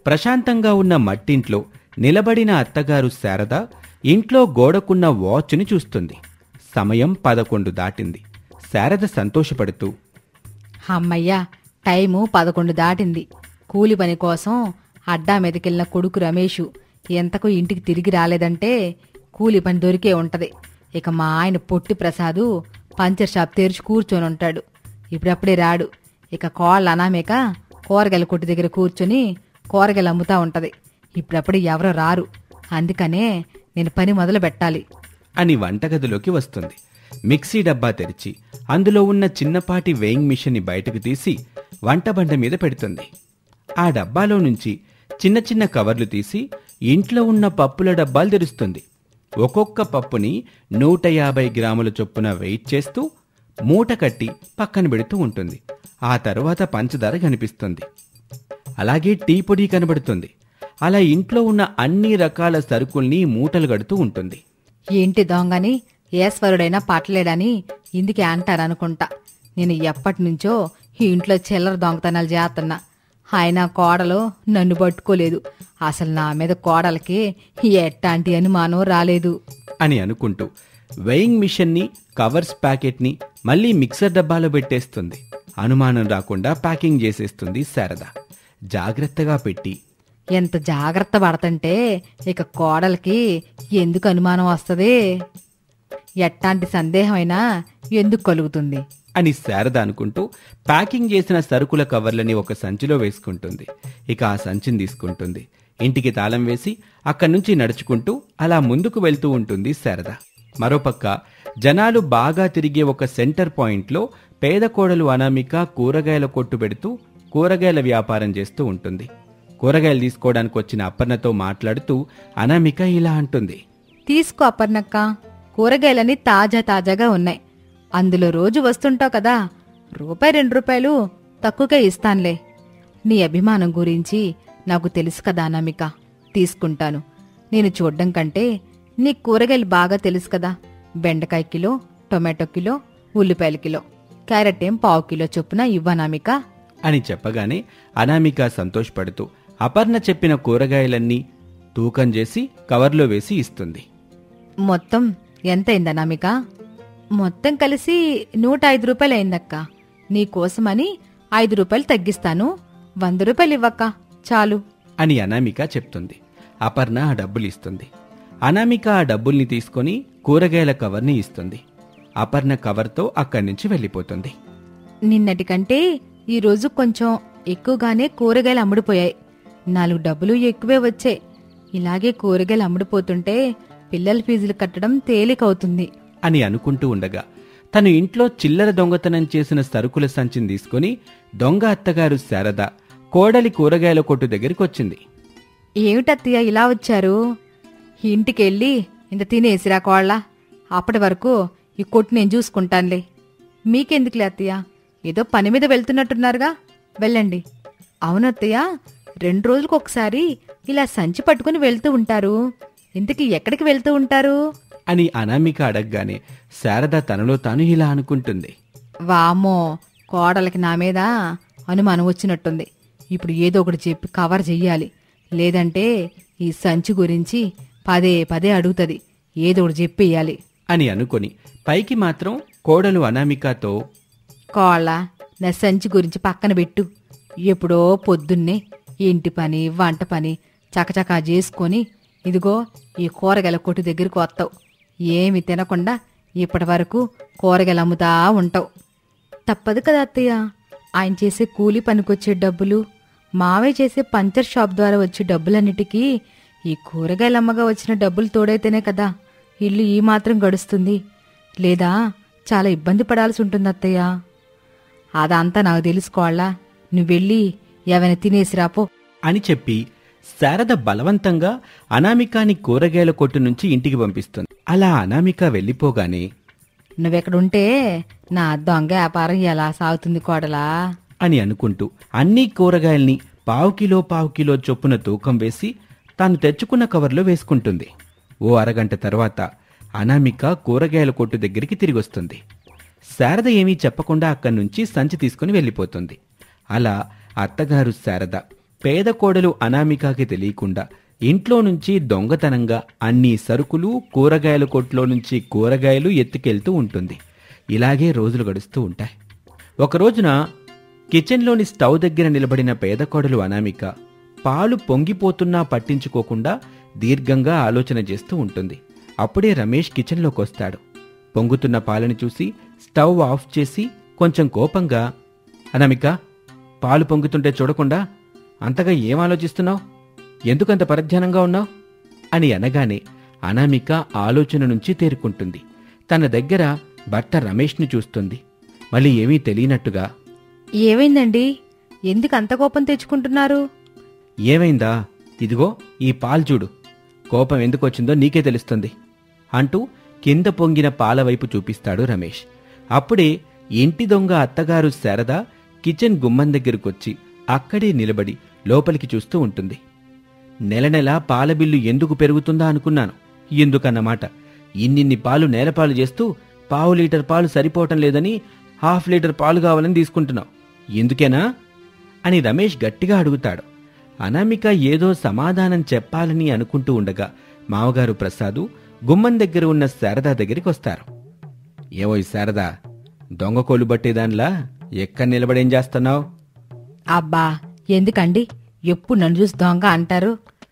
ప్రశాంతంగా ఉన్న మట్టింట్లో నిలబడిన అత్తగారు శారద ఇంట్లో గోడకున్న వాచ్ని చూస్తుంది సమయం పదకొండు దాటింది శారద సంతోషపడుతూ అమ్మయ్యా టైము పదకొండు దాటింది కూలి పని కోసం అడ్డా మీదకెళ్ళిన కొడుకు రమేషు ఎంతకు ఇంటికి తిరిగి రాలేదంటే కూలి పని దొరికే ఉంటది ఇక మా ఆయన పొట్టి ప్రసాదు పంచర్ షాప్ తెరిచి కూర్చొని ఉంటాడు ఇప్పుడప్పుడే రాడు ఇక కోళ్ళ అనామేక కూరగాయల కొట్టు దగ్గర కూర్చొని కూరగాయలు అమ్ముతా ఉంటది ఇప్పుడప్పుడు ఎవరో రారు అందుకనే నేను పని మొదలు పెట్టాలి అని వంటగదిలోకి వస్తుంది మిక్సీ డబ్బా తెరిచి అందులో ఉన్న చిన్నపాటి వేయింగ్ మిషన్ని బయటకు తీసి వంటబండ మీద పెడుతుంది ఆ డబ్బాలో నుంచి చిన్న చిన్న కవర్లు తీసి ఇంట్లో ఉన్న పప్పుల డబ్బాలు తెరుస్తుంది ఒక్కొక్క పప్పుని నూట యాభై గ్రాముల చొప్పున వెయిట్ చేస్తూ మూట కట్టి పక్కన పెడుతూ ఉంటుంది ఆ తర్వాత పంచదార కనిపిస్తుంది అలాగే టీ పొడి కనబడుతుంది అలా ఇంట్లో ఉన్న అన్ని రకాల సరుకుల్ని మూటలు కడుతూ ఉంటుంది ఏంటి దొంగని ఈశ్వరుడైనా పట్టలేడని ఇందుకే అంటారనుకుంటా నేను ఎప్పటి నుంచో ఈ ఇంట్లో చిల్లర దొంగతనాలు చేస్తున్నా ఆయన కోడలు నన్ను పట్టుకోలేదు అసలు నా మీద కోడలకి ఎట్టాంటి అనుమానం రాలేదు అని అనుకుంటూ వెయింగ్ మిషన్ని కవర్స్ ప్యాకెట్ని మళ్ళీ మిక్సర్ డబ్బాలో పెట్టేస్తుంది అనుమానం రాకుండా ప్యాకింగ్ చేసేస్తుంది శారద జాగ్రత్తగా పెట్టి ఎంత జాగ్రత్త పడతంటే ఇక కోడలకి ఎందుకు అనుమానం వస్తుంది ఎట్టాంటి సందేహమైనా ఎందుకు కలుగుతుంది అని శారద అనుకుంటూ ప్యాకింగ్ చేసిన సరుకుల కవర్లని ఒక సంచిలో వేసుకుంటుంది ఇక ఆ సంచిని తీసుకుంటుంది ఇంటికి తాళం వేసి అక్కడి నుంచి నడుచుకుంటూ అలా ముందుకు వెళ్తూ ఉంటుంది శారద మరోపక్క జనాలు బాగా తిరిగే ఒక సెంటర్ పాయింట్లో పేద కోడలు అనామిక కూరగాయల కొట్టు పెడుతూ కూరగాయల వ్యాపారం చేస్తూ ఉంటుంది కూరగాయలు తీసుకోవడానికి వచ్చిన అపర్ణతో మాట్లాడుతూ అనామిక ఇలా అంటుంది తీసుకో అపర్ణక్క కూరగాయలన్నీ తాజా తాజాగా ఉన్నాయి అందులో రోజు వస్తుంటావు కదా రూపాయి రెండు రూపాయలు తక్కువగా ఇస్తానులే నీ అభిమానం గురించి నాకు తెలుసు కదా అనామిక తీసుకుంటాను నేను చూడ్డం కంటే నీ కూరగాయలు బాగా తెలుసు కదా బెండకాయ కిలో టొమాటో కిలో ఉల్లిపాయల కిలో క్యారెట్ ఏం పావు కిలో చొప్పున ఇవ్వనామిక అని చెప్పగానే అనామిక సంతోషపడుతూ అపర్ణ చెప్పిన కూరగాయలన్నీ తూకం చేసి కవర్లో వేసి ఇస్తుంది మొత్తం ఎంతైంది అనామిక మొత్తం కలిసి నూట ఐదు రూపాయలు అయిందక్క నీకోసమని ఐదు రూపాయలు తగ్గిస్తాను వంద రూపాయలు ఇవ్వక్క చాలు అని అనామిక చెప్తుంది అపర్ణ ఆ డబ్బులు ఇస్తుంది అనామిక ఆ డబ్బుల్ని తీసుకొని కూరగాయల కవర్ని ఇస్తుంది అపర్ణ కవర్తో అక్కడి నుంచి వెళ్ళిపోతుంది నిన్నటి కంటే ఈరోజు కొంచెం ఎక్కువగానే కూరగాయలు అమ్ముడుపోయాయి నాలుగు డబ్బులు ఎక్కువే వచ్చాయి ఇలాగే కూరగాయలు అమ్ముడుపోతుంటే పిల్లల ఫీజులు కట్టడం తేలికవుతుంది అని అనుకుంటూ ఉండగా తను ఇంట్లో చిల్లర దొంగతనం చేసిన సరుకుల సంచిని తీసుకొని దొంగ అత్తగారు శారద కోడలి కూరగాయల కొట్టు దగ్గరికి వచ్చింది ఏమిటత్తయ్య ఇలా వచ్చారు ఇంటికెళ్ళి ఇంత తినేసిరా కోళ్ళ అప్పటి వరకు ఈ కొట్టు నేను చూసుకుంటానులే మీకెందుకులే అత్తయ్య ఏదో పని మీద వెళ్తున్నట్టున్నారుగా వెళ్ళండి అవునత్తయ్య రెండు రోజులకు ఒకసారి ఇలా సంచి పట్టుకుని వెళ్తూ ఉంటారు ఇంతకీ ఎక్కడికి వెళ్తూ ఉంటారు అని అనామిక అడగగానే శారద తనలో తాను ఇలా అనుకుంటుంది వామ్మో కోడలకి నా మీద అనుమానం వచ్చినట్టుంది ఇప్పుడు ఏదో ఒకటి చెప్పి కవర్ చెయ్యాలి లేదంటే ఈ సంచి గురించి పదే పదే అడుగుతుంది ఏదో ఒకటి చెప్పేయాలి అని అనుకొని పైకి మాత్రం కోడలు అనామికతో కోళ్ళ నా సంచి గురించి పక్కన పెట్టు ఎప్పుడో పొద్దున్నే ఇంటి పని వంట పని చకచకా చేసుకొని ఇదిగో ఈ కూరగాయల కొట్టు దగ్గరికి వస్తావు ఏమి తినకుండా ఇప్పటి వరకు కూరగాయలు అమ్ముతా ఉంటావు తప్పదు కదా అత్తయ్య ఆయన చేసే కూలి పనికొచ్చే డబ్బులు మావే చేసే పంచర్ షాప్ ద్వారా వచ్చే డబ్బులన్నిటికీ ఈ కూరగాయలు అమ్మగా వచ్చిన డబ్బులు తోడైతేనే కదా ఇల్లు ఈ మాత్రం గడుస్తుంది లేదా చాలా ఇబ్బంది పడాల్సి ఉంటుంది అత్తయ్య అదంతా నాకు తెలుసుకోవాలా నువ్వెళ్ళి ఏమైనా తినేసిరాపో అని చెప్పి శారద బలవంతంగా అనామికాని కూరగాయల కొట్టు నుంచి ఇంటికి పంపిస్తుంది అలా అనామిక వెళ్ళిపోగానే నువ్వెక్కడుంటే నా దొంగ వ్యాపారం ఎలా సాగుతుంది కోడలా అని అనుకుంటూ అన్ని కూరగాయల్ని పావు కిలో పావు కిలో చొప్పున తూకం వేసి తాను తెచ్చుకున్న కవర్లో వేసుకుంటుంది ఓ అరగంట తర్వాత అనామిక కూరగాయల కొట్టు దగ్గరికి తిరిగొస్తుంది శారద ఏమీ చెప్పకుండా అక్కడి నుంచి సంచి తీసుకుని వెళ్ళిపోతుంది అలా అత్తగారు శారద పేద కోడలు అనామికకి తెలియకుండా ఇంట్లో నుంచి దొంగతనంగా అన్ని సరుకులు కూరగాయల కొట్లో నుంచి కూరగాయలు ఎత్తుకెళ్తూ ఉంటుంది ఇలాగే రోజులు గడుస్తూ ఉంటాయి ఒక రోజున కిచెన్లోని స్టవ్ దగ్గర నిలబడిన పేద కోడలు అనామిక పాలు పొంగిపోతున్నా పట్టించుకోకుండా దీర్ఘంగా ఆలోచన చేస్తూ ఉంటుంది అప్పుడే రమేష్ కిచెన్లోకి వస్తాడు పొంగుతున్న పాలను చూసి స్టవ్ ఆఫ్ చేసి కొంచెం కోపంగా అనామిక పాలు పొంగుతుంటే చూడకుండా అంతగా ఏం ఆలోచిస్తున్నావు ఎందుకంత పరధ్యానంగా ఉన్నావు అని అనగానే అనామిక ఆలోచన నుంచి తేరుకుంటుంది తన దగ్గర భర్త రమేష్ని చూస్తుంది మళ్ళీ ఏమీ తెలియనట్టుగా ఏమైందండి ఎందుకు అంత కోపం తెచ్చుకుంటున్నారు ఏమైందా ఇదిగో ఈ పాలు చూడు కోపం ఎందుకు వచ్చిందో నీకే తెలుస్తుంది అంటూ కింద పొంగిన పాల వైపు చూపిస్తాడు రమేష్ అప్పుడే ఇంటి దొంగ అత్తగారు శారద కిచెన్ గుమ్మం దగ్గరకొచ్చి అక్కడే నిలబడి లోపలికి చూస్తూ ఉంటుంది నెల నెల పాల బిల్లు ఎందుకు పెరుగుతుందా అనుకున్నాను ఎందుకన్నమాట ఇన్నిన్ని పాలు నేలపాలు చేస్తూ పావు లీటర్ పాలు సరిపోవటం లేదని హాఫ్ లీటర్ పాలు కావాలని తీసుకుంటున్నావు ఎందుకేనా అని రమేష్ గట్టిగా అడుగుతాడు అనామిక ఏదో సమాధానం చెప్పాలని అనుకుంటూ ఉండగా మావగారు ప్రసాదు గుమ్మం దగ్గర ఉన్న శారదా దగ్గరికి వస్తారు ఏవోయ్ శారదా దొంగ కోలు బట్టేదానిలా ఎక్కడ నిలబడేం చేస్తున్నావు అబ్బా ఎందుకండి ఎప్పుడు నన్ను చూసి దొంగ అంటారు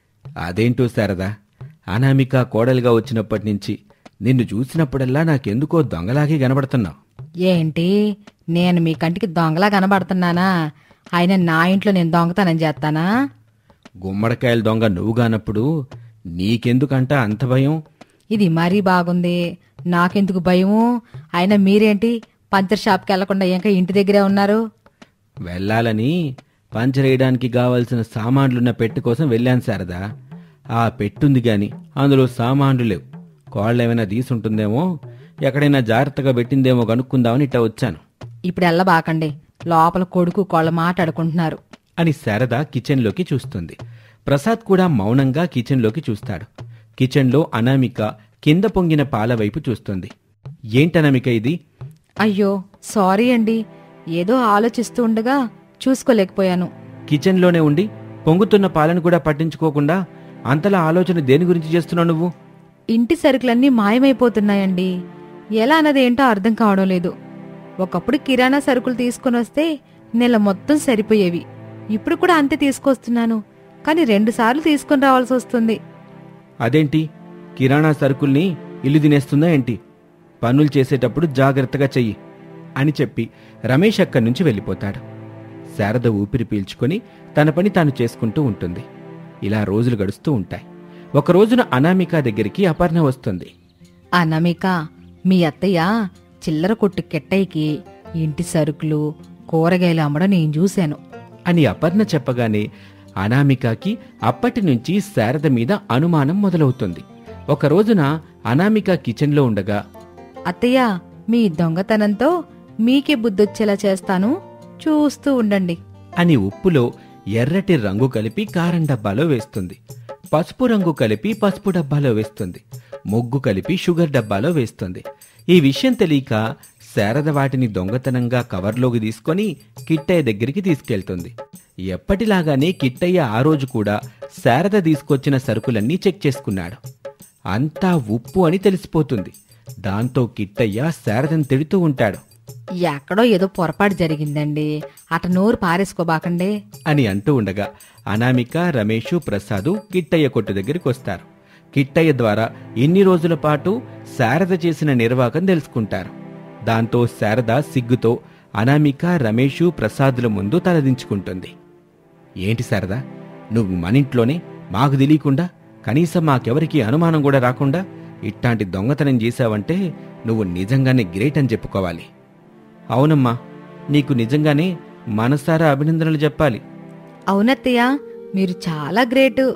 అదేంటో శారదా అనామిక కోడలుగా వచ్చినప్పటి నుంచి నిన్ను చూసినప్పుడల్లా నాకెందుకో దొంగలాగే కనబడుతున్నావు ఏంటి నేను మీ కంటికి దొంగలా కనబడుతున్నానా ఆయన నా ఇంట్లో నేను దొంగతనం చేస్తానా గుమ్మడికాయల దొంగ నువ్వు కానప్పుడు నీకెందుకంట అంత భయం ఇది మరీ బాగుంది నాకెందుకు భయము అయినా మీరేంటి పంచర్ షాప్కి వెళ్లకుండా ఇంకా ఇంటి దగ్గరే ఉన్నారు వెళ్ళాలని పంచర్ వేయడానికి కావలసిన సామాన్లున్న పెట్టె కోసం వెళ్ళాను శారదా ఆ పెట్టుంది గాని అందులో సామాన్లు లేవు కోళ్ళేమైనా తీసుంటుందేమో ఎక్కడైనా జాగ్రత్తగా పెట్టిందేమో కనుక్కుందామని ఇట్ట వచ్చాను ఇప్పుడు వెళ్ళబాకండి లోపల కొడుకు కోళ్ళ మాట్లాడుకుంటున్నారు అని శారద కిచెన్లోకి చూస్తుంది ప్రసాద్ కూడా మౌనంగా కిచెన్లోకి చూస్తాడు కిచెన్లో అనామిక కింద పొంగిన పాల వైపు చూస్తుంది ఏంటనామిక ఇది అయ్యో సారీ అండి ఏదో ఆలోచిస్తూ ఉండగా చూసుకోలేకపోయాను కిచెన్లోనే ఉండి పొంగుతున్న పాలను కూడా పట్టించుకోకుండా అంతలా ఆలోచన దేని గురించి చేస్తున్నావు నువ్వు ఇంటి సరుకులన్నీ మాయమైపోతున్నాయండి ఎలా అన్నది ఏంటో అర్థం కావడం లేదు ఒకప్పుడు కిరాణా సరుకులు తీసుకొని వస్తే నెల మొత్తం సరిపోయేవి ఇప్పుడు కూడా అంతే తీసుకొస్తున్నాను కానీ రెండుసార్లు తీసుకొని రావాల్సి వస్తుంది అదేంటి కిరాణా సరుకుల్ని ఇల్లు తినేస్తుందా ఏంటి పనులు చేసేటప్పుడు జాగ్రత్తగా చెయ్యి అని చెప్పి రమేష్ అక్కడి నుంచి వెళ్ళిపోతాడు శారద ఊపిరి పీల్చుకొని తన పని తాను చేసుకుంటూ ఉంటుంది ఇలా రోజులు గడుస్తూ ఉంటాయి ఒక రోజున అనామిక దగ్గరికి అపర్ణ వస్తుంది అనామిక మీ అత్తయ్య చిల్లర కొట్టు కెట్టయ్యకి ఇంటి సరుకులు కూరగాయలు అమ్మడం నేను చూశాను అని అపర్ణ చెప్పగానే అనామికకి అప్పటి నుంచి శారద మీద అనుమానం మొదలవుతుంది ఒక రోజున అనామిక కిచెన్లో ఉండగా అత్తయ్య మీ దొంగతనంతో మీకే బుద్ధొచ్చేలా చేస్తాను చూస్తూ ఉండండి అని ఉప్పులో ఎర్రటి రంగు కలిపి కారం డబ్బాలో వేస్తుంది పసుపు రంగు కలిపి పసుపు డబ్బాలో వేస్తుంది ముగ్గు కలిపి షుగర్ డబ్బాలో వేస్తుంది ఈ విషయం తెలియక శారద వాటిని దొంగతనంగా కవర్లోకి తీసుకొని కిట్టయ్య దగ్గరికి తీసుకెళ్తుంది ఎప్పటిలాగానే కిట్టయ్య ఆ రోజు కూడా శారద తీసుకొచ్చిన సరుకులన్నీ చెక్ చేసుకున్నాడు అంతా ఉప్పు అని తెలిసిపోతుంది దాంతో కిట్టయ్య శారదను తిడుతూ ఉంటాడు ఎక్కడో ఏదో పొరపాటు జరిగిందండి అట నోరు పారేసుకోబాకండే అని అంటూ ఉండగా అనామిక రమేషు ప్రసాదు కిట్టయ్య కొట్టు దగ్గరికి వస్తారు కిట్టయ్య ద్వారా ఇన్ని రోజుల పాటు శారద చేసిన నిర్వాకం తెలుసుకుంటారు దాంతో శారద సిగ్గుతో అనామిక రమేషు ప్రసాదుల ముందు తలదించుకుంటుంది ఏంటి శారద నువ్వు మనింట్లోనే మాకు తెలియకుండా కనీసం మాకెవరికి అనుమానం కూడా రాకుండా ఇట్లాంటి దొంగతనం చేశావంటే నువ్వు నిజంగానే గ్రేట్ అని చెప్పుకోవాలి అవునమ్మా నీకు నిజంగానే మనసారా అభినందనలు చెప్పాలి అవునత్తయ్య మీరు చాలా గ్రేటు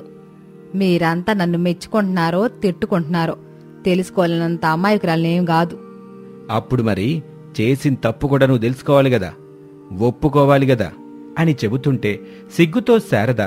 మీరంతా నన్ను మెచ్చుకుంటున్నారో తిట్టుకుంటున్నారో తెలుసుకోలేనంత అమాయకురాలనేం కాదు అప్పుడు మరి చేసిన తప్పు కూడా నువ్వు తెలుసుకోవాలి కదా ఒప్పుకోవాలి కదా అని చెబుతుంటే సిగ్గుతో శారద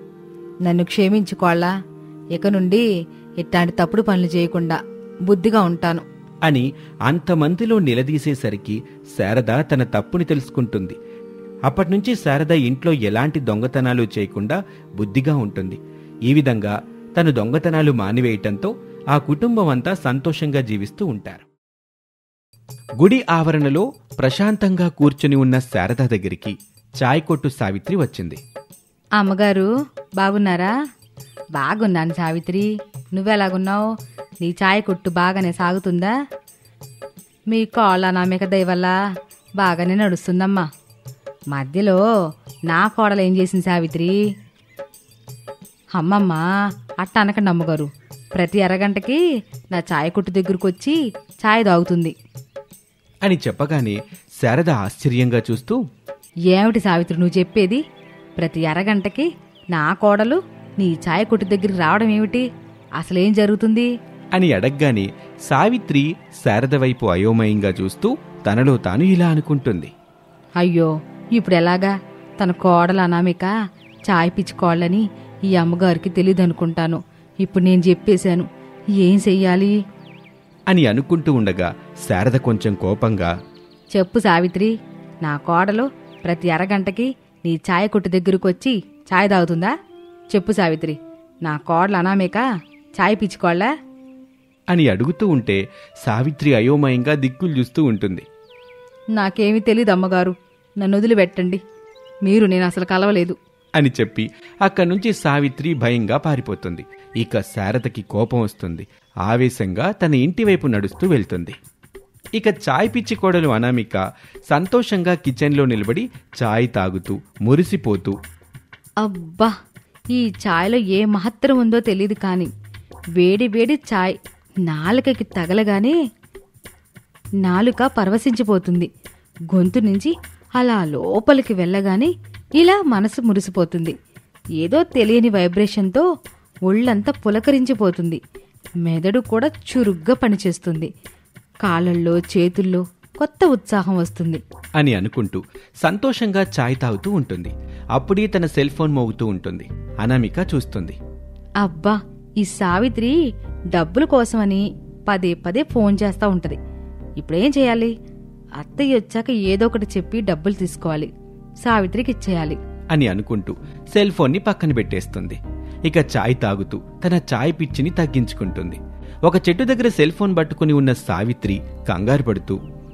నన్ను క్షమించుకోళ్ళా ఇక నుండి ఇట్లాంటి తప్పుడు పనులు చేయకుండా బుద్ధిగా ఉంటాను అని అంతమందిలో నిలదీసేసరికి శారద తన తప్పుని తెలుసుకుంటుంది అప్పటినుంచి శారద ఇంట్లో ఎలాంటి దొంగతనాలు చేయకుండా బుద్ధిగా ఉంటుంది ఈ విధంగా తను దొంగతనాలు మానివేయటంతో ఆ కుటుంబం అంతా సంతోషంగా జీవిస్తూ ఉంటారు గుడి ఆవరణలో ప్రశాంతంగా కూర్చుని ఉన్న శారద దగ్గరికి చాయ్ కొట్టు సావిత్రి వచ్చింది అమ్మగారు బాగున్నారా బాగున్నాను సావిత్రి నువ్వెలాగున్నావు నీ చాయ్ కొట్టు బాగానే సాగుతుందా మీ కోళ్ళ నామిక దయ వల్ల బాగానే నడుస్తుందమ్మా మధ్యలో నా కోడలు ఏం చేసింది సావిత్రి అమ్మమ్మ అట్ట అనకండి అమ్మగారు ప్రతి అరగంటకి నా చాయ్ కొట్టు దగ్గరకు వచ్చి చాయ్ తాగుతుంది అని చెప్పగానే శారద ఆశ్చర్యంగా చూస్తూ ఏమిటి సావిత్రి నువ్వు చెప్పేది ప్రతి అరగంటకి నా కోడలు నీ చాయ్ కొట్టు దగ్గరికి రావడం ఏమిటి అసలేం జరుగుతుంది అని అడగ్గానే సావిత్రి శారద వైపు అయోమయంగా చూస్తూ తనలో తాను ఇలా అనుకుంటుంది అయ్యో ఇప్పుడు ఎలాగా తన కోడలు అనామిక చాయ్ పిచ్చుకోవాలని ఈ అమ్మగారికి తెలియదు అనుకుంటాను ఇప్పుడు నేను చెప్పేశాను ఏం చెయ్యాలి అని అనుకుంటూ ఉండగా శారద కొంచెం కోపంగా చెప్పు సావిత్రి నా కోడలు ప్రతి అరగంటకి నీ చాయ్ కొట్టు దగ్గరకు వచ్చి చాయ్ తాగుతుందా చెప్పు సావిత్రి నా కోడలు అనామిక చాయ్ పిచ్చుకోవాలా అని అడుగుతూ ఉంటే సావిత్రి అయోమయంగా దిక్కులు చూస్తూ ఉంటుంది నాకేమీ తెలీదు అమ్మగారు నన్ను వదిలిపెట్టండి మీరు నేను అసలు కలవలేదు అని చెప్పి అక్కడి నుంచి సావిత్రి భయంగా పారిపోతుంది ఇక శారదకి కోపం వస్తుంది ఆవేశంగా తన ఇంటి వైపు నడుస్తూ వెళ్తుంది ఇక చాయ్ పిచ్చి కోడలు అనామిక సంతోషంగా కిచెన్లో నిలబడి చాయ్ తాగుతూ మురిసిపోతూ అబ్బా ఈ ఛాయ్లో ఏ మహత్తరం ఉందో తెలియదు కానీ వేడి వేడి ఛాయ్ నాలుకకి తగలగానే నాలుక పరవశించిపోతుంది గొంతు నుంచి అలా లోపలికి వెళ్ళగానే ఇలా మనసు మురిసిపోతుంది ఏదో తెలియని వైబ్రేషన్తో ఒళ్ళంతా పులకరించిపోతుంది మెదడు కూడా చురుగ్గా పనిచేస్తుంది కాళ్ళల్లో చేతుల్లో కొత్త ఉత్సాహం వస్తుంది అని అనుకుంటూ సంతోషంగా చాయ్ తాగుతూ ఉంటుంది అప్పుడే తన సెల్ ఫోన్ మోగుతూ ఉంటుంది అనామిక చూస్తుంది అబ్బా ఈ సావిత్రి డబ్బుల కోసమని పదే పదే ఫోన్ చేస్తా ఉంటది ఇప్పుడేం చేయాలి అత్తయ్య వచ్చాక ఏదో ఒకటి చెప్పి డబ్బులు తీసుకోవాలి సావిత్రికి ఇచ్చేయాలి అని అనుకుంటూ సెల్ ఫోన్ని పక్కన పెట్టేస్తుంది ఇక చాయ్ తాగుతూ తన చాయ్ పిచ్చిని తగ్గించుకుంటుంది ఒక చెట్టు దగ్గర సెల్ ఫోన్ పట్టుకుని ఉన్న సావిత్రి కంగారు పడుతూ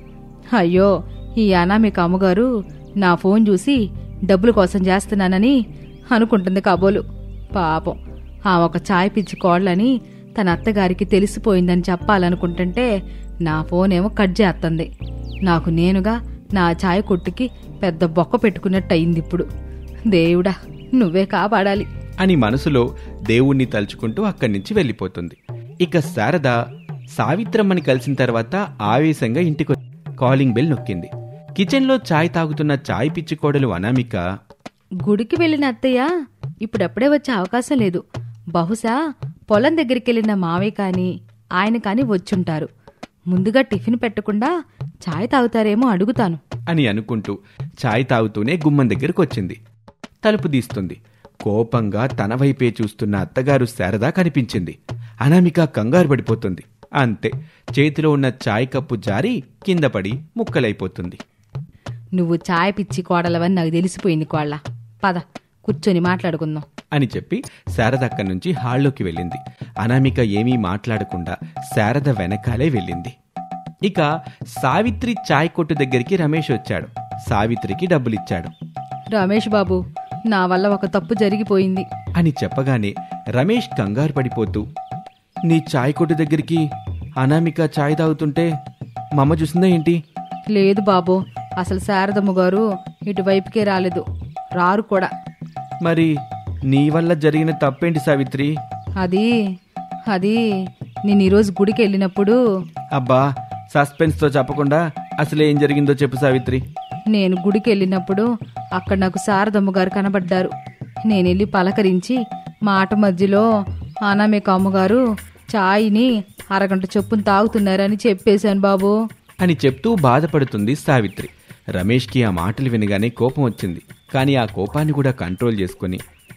అయ్యో ఈ అనామిక అమ్మగారు నా ఫోన్ చూసి డబ్బుల కోసం చేస్తున్నానని అనుకుంటుంది కాబోలు పాపం ఆ ఒక చాయ్ పిచ్చి కోళ్ళని తన అత్తగారికి తెలిసిపోయిందని చెప్పాలనుకుంటుంటే నా ఫోన్ ఏమో కట్ చేస్తుంది నాకు నేనుగా నా చాయ్ కొట్టుకి పెద్ద బొక్క పెట్టుకున్నట్టు అయింది ఇప్పుడు దేవుడా నువ్వే కాపాడాలి అని మనసులో దేవుణ్ణి తలుచుకుంటూ అక్కడి నుంచి వెళ్ళిపోతుంది ఇక శారద సావిత్రమ్మని కలిసిన తర్వాత ఆవేశంగా ఇంటికి కాలింగ్ బెల్ నొక్కింది కిచెన్లో చాయ్ తాగుతున్న చాయ్ పిచ్చి కోడలు అనామిక గుడికి వెళ్ళిన అత్తయ్య ఇప్పుడప్పుడే వచ్చే అవకాశం లేదు బహుశా పొలం దగ్గరికి వెళ్ళిన మావయ్య కాని ఆయన కాని వచ్చుంటారు ముందుగా టిఫిన్ పెట్టకుండా చాయ్ తాగుతారేమో అడుగుతాను అని అనుకుంటూ చాయ్ తాగుతూనే గుమ్మం దగ్గరకు వచ్చింది తలుపు తీస్తుంది కోపంగా తన వైపే చూస్తున్న అత్తగారు శారద కనిపించింది అనామిక కంగారు పడిపోతుంది అంతే చేతిలో ఉన్న చాయ్ కప్పు జారి కింద పడి ముక్కలైపోతుంది నువ్వు చాయ్ పిచ్చి కోడలవని నాకు తెలిసిపోయింది కోళ్ళ పద కూర్చొని మాట్లాడుకుందాం అని చెప్పి శారద అక్కడి నుంచి హాల్లోకి వెళ్ళింది అనామిక ఏమీ మాట్లాడకుండా శారద వెనకాలే వెళ్ళింది ఇక సావిత్రి చాయ్ కొట్టు దగ్గరికి రమేష్ వచ్చాడు సావిత్రికి డబ్బులిచ్చాడు రమేష్ బాబు నా వల్ల ఒక తప్పు జరిగిపోయింది అని చెప్పగానే రమేష్ కంగారు పడిపోతూ నీ చాయ్ కొట్టు దగ్గరికి అనామిక చాయ్ తాగుతుంటే మా అమ్మ చూసిందా ఏంటి లేదు బాబు అసలు శారదమ్మ గారు ఇటువైపుకే రాలేదు రారు కూడా మరి నీ వల్ల జరిగిన తప్పేంటి సావిత్రి అది అది నేను ఈరోజు గుడికి వెళ్ళినప్పుడు అబ్బా సస్పెన్స్తో చెప్పకుండా అసలు ఏం జరిగిందో చెప్పు సావిత్రి నేను గుడికి వెళ్ళినప్పుడు అక్కడ నాకు శారదమ్మ గారు కనబడ్డారు నేను వెళ్ళి పలకరించి మాట మధ్యలో అనామిక అమ్మగారు చాయ్ని అరగంట చొప్పున తాగుతున్నారని చెప్పేశాను బాబు అని చెప్తూ బాధపడుతుంది సావిత్రి రమేష్కి ఆ మాటలు వినగానే కోపం వచ్చింది కానీ ఆ కోపాన్ని కూడా కంట్రోల్ చేసుకొని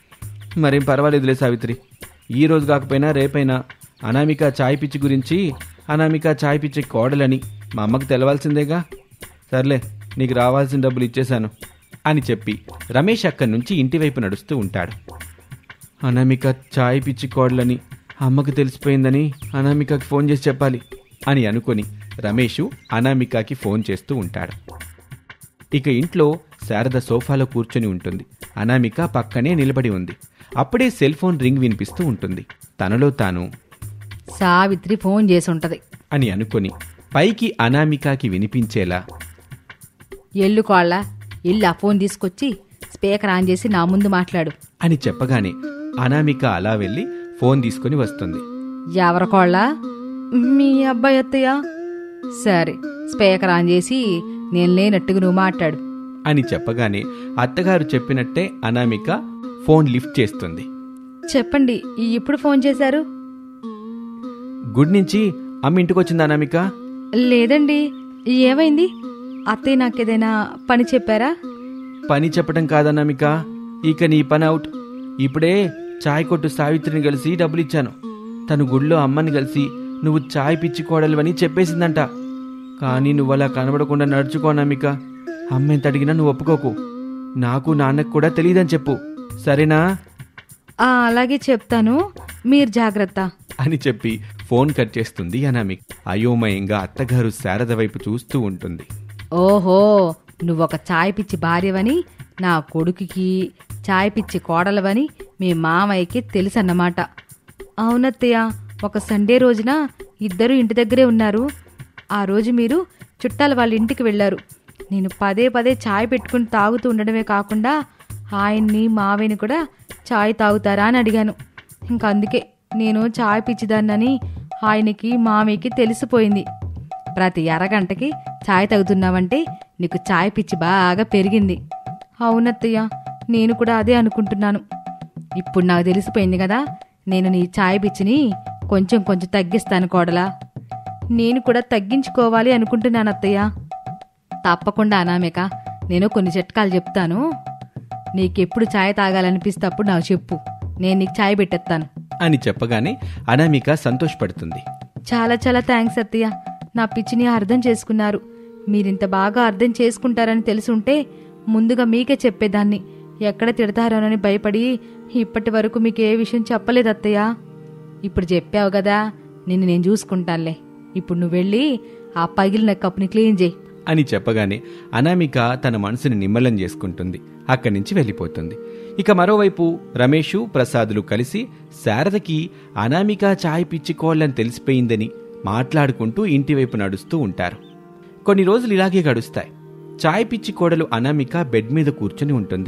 మరేం పర్వాలేదులే సావిత్రి ఈ రోజు కాకపోయినా రేపైనా అనామిక చాయ్ పిచ్చి గురించి అనామిక చాయ్ పిచ్చి కోడలని మా అమ్మకి తెలవాల్సిందేగా సర్లే నీకు రావాల్సిన డబ్బులు ఇచ్చేశాను అని చెప్పి రమేష్ అక్కడి నుంచి ఇంటివైపు నడుస్తూ ఉంటాడు అనామిక చాయ్ పిచ్చి కోడలని అమ్మకు తెలిసిపోయిందని అనామికకి ఫోన్ చేసి చెప్పాలి అని అనుకొని రమేషు అనామికకి ఫోన్ చేస్తూ ఉంటాడు ఇక ఇంట్లో శారద సోఫాలో కూర్చొని ఉంటుంది అనామిక పక్కనే నిలబడి ఉంది అప్పుడే సెల్ ఫోన్ రింగ్ వినిపిస్తూ ఉంటుంది తనలో తాను సావిత్రి ఫోన్ చేసి ఉంటది అని అనుకొని పైకి అనామికకి వినిపించేలా ఎల్లు కోళ్ళ ఎల్లు ఆ ఫోన్ తీసుకొచ్చి స్పీకర్ ఆన్ చేసి నా ముందు మాట్లాడు అని చెప్పగానే అనామిక అలా వెళ్ళి ఫోన్ తీసుకొని వస్తుంది ఎవరి కోళ్ళ మీ అబ్బాయి అత్తయ్య సరే స్పీకర్ ఆన్ చేసి నేను లేనట్టుగా నువ్వు మాట్లాడు అని చెప్పగానే అత్తగారు చెప్పినట్టే అనామిక ఫోన్ లిఫ్ట్ చేస్తుంది చెప్పండి ఇప్పుడు ఫోన్ చేశారు గుడ్ నుంచి అమ్మ ఇంటికి వచ్చింది అనామిక లేదండి ఏమైంది అత్తయ్య నాకేదైనా పని చెప్పారా పని చెప్పడం కాదనామిక ఇక నీ పని అవుట్ ఇప్పుడే చాయ్ కొట్టు సావిత్రిని కలిసి డబ్బులు ఇచ్చాను తను గుళ్ళో అమ్మని కలిసి నువ్వు చాయ్ పిచ్చి కోడలువని చెప్పేసిందంట కానీ నువ్వు అలా కనబడకుండా నడుచుకోనామిక అమ్మ ఎంత అడిగినా నువ్వు ఒప్పుకోకు నాకు నాన్నకు కూడా తెలియదని చెప్పు సరేనా ఆ, అలాగే చెప్తాను మీరు జాగ్రత్త అని చెప్పి ఫోన్ కట్ చేస్తుంది అనామిక్ అయోమయంగా అత్తగారు శారద వైపు చూస్తూ ఉంటుంది ఓహో నువ్వొక చాయ్ పిచ్చి భార్యవని నా కొడుకుకి చాయ్ పిచ్చి కోడలవని మీ మామయ్యకి తెలుసన్నమాట అవునత్తయ్య ఒక సండే రోజున ఇద్దరు ఇంటి దగ్గరే ఉన్నారు ఆ రోజు మీరు చుట్టాల వాళ్ళ ఇంటికి వెళ్ళారు నేను పదే పదే చాయ్ పెట్టుకుని తాగుతూ ఉండడమే కాకుండా ఆయన్ని మావయ్యని కూడా చాయ్ తాగుతారా అని అడిగాను ఇంకా అందుకే నేను చాయ్ పిచ్చిదాన్నని ఆయనకి మామయ్యకి తెలిసిపోయింది ప్రతి అరగంటకి చాయ్ తాగుతున్నావంటే నీకు చాయ్ పిచ్చి బాగా పెరిగింది అవునత్తయ్య నేను కూడా అదే అనుకుంటున్నాను ఇప్పుడు నాకు తెలిసిపోయింది కదా నేను నీ చాయ్ పిచ్చిని కొంచెం కొంచెం తగ్గిస్తాను కోడలా నేను కూడా తగ్గించుకోవాలి అనుకుంటున్నాను అత్తయ్య తప్పకుండా అనామిక నేను కొన్ని చిట్కాలు చెప్తాను నీకెప్పుడు చాయ్ తాగాలనిపిస్తే అప్పుడు నాకు చెప్పు నేను నీకు చాయ్ పెట్టేస్తాను అని చెప్పగానే అనామిక సంతోషపడుతుంది చాలా చాలా థ్యాంక్స్ అత్తయ్య నా పిచ్చిని అర్థం చేసుకున్నారు మీరింత బాగా అర్థం చేసుకుంటారని తెలుసుంటే ముందుగా మీకే చెప్పేదాన్ని ఎక్కడ తిడతారోనని భయపడి ఇప్పటి వరకు మీకు ఏ విషయం చెప్పలేదు అత్తయ్య ఇప్పుడు చెప్పావు కదా నిన్ను నేను చూసుకుంటానులే ఇప్పుడు నువ్వు వెళ్ళి ఆ పగిలిన కప్పుని క్లీన్ చేయి అని చెప్పగానే అనామిక తన మనసుని నిమ్మలం చేసుకుంటుంది అక్కడి నుంచి వెళ్ళిపోతుంది ఇక మరోవైపు రమేషు ప్రసాదులు కలిసి శారదకి అనామిక చాయ్ పిచ్చికోళ్ళని తెలిసిపోయిందని మాట్లాడుకుంటూ ఇంటివైపు నడుస్తూ ఉంటారు కొన్ని రోజులు ఇలాగే గడుస్తాయి చాయ్ పిచ్చి కోడలు అనామిక బెడ్ మీద కూర్చుని ఉంటుంది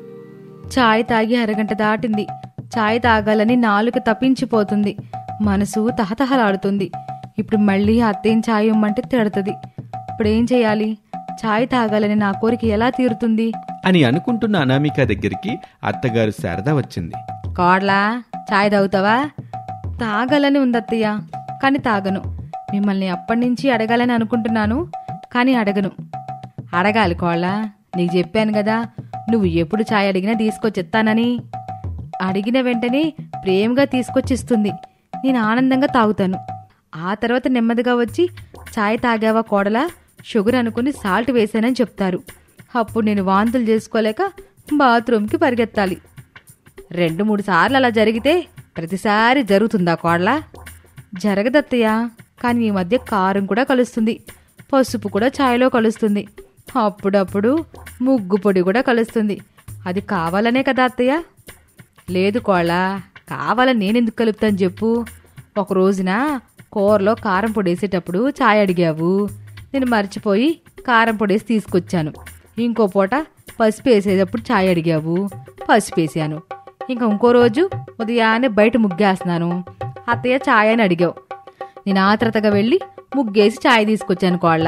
చాయ్ తాగి అరగంట దాటింది చాయ్ తాగాలని నాలుక తప్పించిపోతుంది మనసు తహతహలాడుతుంది ఇప్పుడు మళ్ళీ అత్తేం చాయ్ ఇమ్మంటే తిడతది ఇప్పుడేం చేయాలి చాయ్ తాగాలని నా కోరిక ఎలా తీరుతుంది అని అనుకుంటున్న అనామిక దగ్గరికి అత్తగారు శారద వచ్చింది కోడ్లా చాయ్ తాగుతావా తాగాలని ఉంది అత్తయ్య కానీ తాగను మిమ్మల్ని అప్పటి నుంచి అడగాలని అనుకుంటున్నాను కానీ అడగను అడగాలి కోళ్ళ నీకు చెప్పాను కదా నువ్వు ఎప్పుడు చాయ్ అడిగినా తీసుకొచ్చిస్తానని అడిగిన వెంటనే ప్రేమగా తీసుకొచ్చిస్తుంది నేను ఆనందంగా తాగుతాను ఆ తర్వాత నెమ్మదిగా వచ్చి చాయ్ తాగావా కోడలా షుగర్ అనుకుని సాల్ట్ వేశానని చెప్తారు అప్పుడు నేను వాంతులు చేసుకోలేక బాత్రూమ్కి పరిగెత్తాలి రెండు మూడు సార్లు అలా జరిగితే ప్రతిసారి జరుగుతుందా కోడలా జరగదత్తయ్య కానీ ఈ మధ్య కారం కూడా కలుస్తుంది పసుపు కూడా ఛాయలో కలుస్తుంది అప్పుడప్పుడు ముగ్గు పొడి కూడా కలుస్తుంది అది కావాలనే కదా అత్తయ్య లేదు కోళ్ళ కావాలని నేనెందుకు కలుపుతాను చెప్పు ఒక రోజున కూరలో కారం పొడి వేసేటప్పుడు ఛాయ్ అడిగావు నేను మర్చిపోయి కారం పొడేసి తీసుకొచ్చాను ఇంకో పూట పసుపు వేసేటప్పుడు ఛాయ్ అడిగావు పసుపు వేసాను ఇంకా ఇంకో రోజు ఉదయాన్నే బయట ముగ్గేస్తున్నాను అత్తయ్య ఛాయ్ అని అడిగావు నేను ఆత్రతగా వెళ్ళి ముగ్గేసి ఛాయ్ తీసుకొచ్చాను కోళ్ళ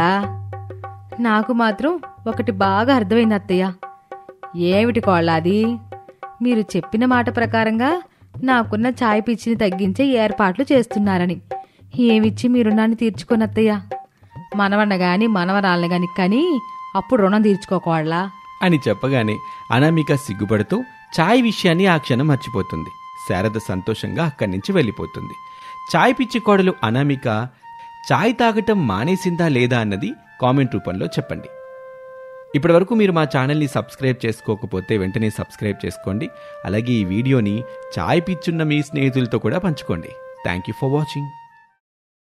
నాకు మాత్రం ఒకటి బాగా అర్థమైంది అత్తయ్య ఏమిటి కోళ్ళ అది మీరు చెప్పిన మాట ప్రకారంగా నాకున్న ఛాయ్ పిచ్చిని తగ్గించే ఏర్పాట్లు చేస్తున్నారని ఏమిచ్చి మీ రుణాన్ని తీర్చుకొని అత్తయ్య మనవన్న గాని మనవరాళ్ళని గాని కానీ అప్పుడు రుణం తీర్చుకోకోళ్ళ అని చెప్పగానే అనామిక సిగ్గుపడుతూ చాయ్ విషయాన్ని ఆ క్షణం మర్చిపోతుంది శారద సంతోషంగా అక్కడి నుంచి వెళ్ళిపోతుంది చాయ్ పిచ్చి కోడలు అనామిక చాయ్ తాగటం మానేసిందా లేదా అన్నది కామెంట్ రూపంలో చెప్పండి ఇప్పటివరకు మీరు మా ఛానల్ని సబ్స్క్రైబ్ చేసుకోకపోతే వెంటనే సబ్స్క్రైబ్ చేసుకోండి అలాగే ఈ వీడియోని చాయ్ పిచ్చున్న మీ స్నేహితులతో కూడా పంచుకోండి థ్యాంక్ యూ ఫర్ వాచింగ్